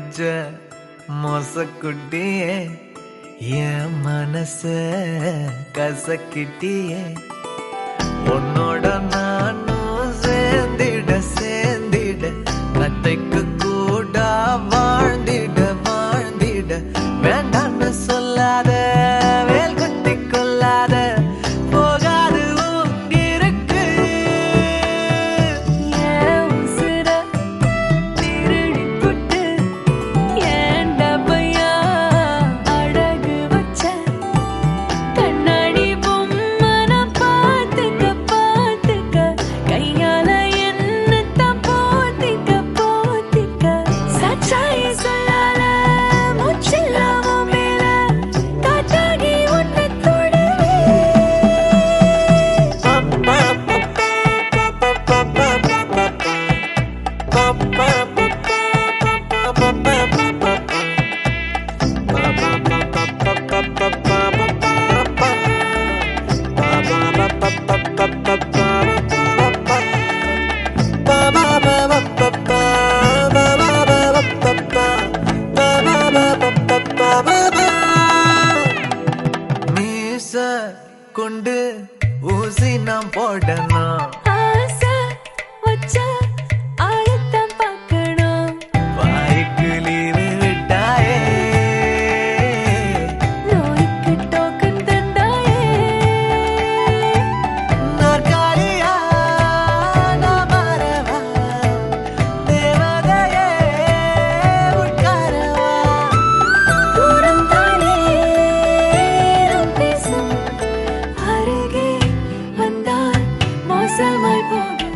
வச்ச மோசக்குட்டியே என் மனச கசக்கிட்டியே உன்னோட நானும் சேர்ந்திட சேர்ந்திட கத்தைக்கு கூட வாழ்ந்திட வாழ்ந்திட வேண்டாம்னு சொல்லாத வேல் குத்தி கொள்ளாத போகாது இருக்கு ஏன் உசுர திருடி புட்டு ஏன்டா பையா அழகு வச்ச கண்ணாடி பொம்மை நான் பார்த்துக்க பார்த்துக்க கையால என்னத்தான் போத்திக்க போத்திக்க சச்சாயி சொல்லால மூச்சில்லாம மேல காட்டாகி உன்னை தொடுவே மீச கொண்டு ஊசி நாம் போடணும் ஆசை வச்ச ஆழத்தான் பார்க்கணும் வாய்க்கு லீவு விட்டாயே நோய்க்கு டோக்கன் தந்தாயே நாற்காலியா நான் மாறவா? தேவதையே உட்காரவா? தூரம் தானே நாம் பேசும் அருகே வந்தால் மோசமாய் போகும்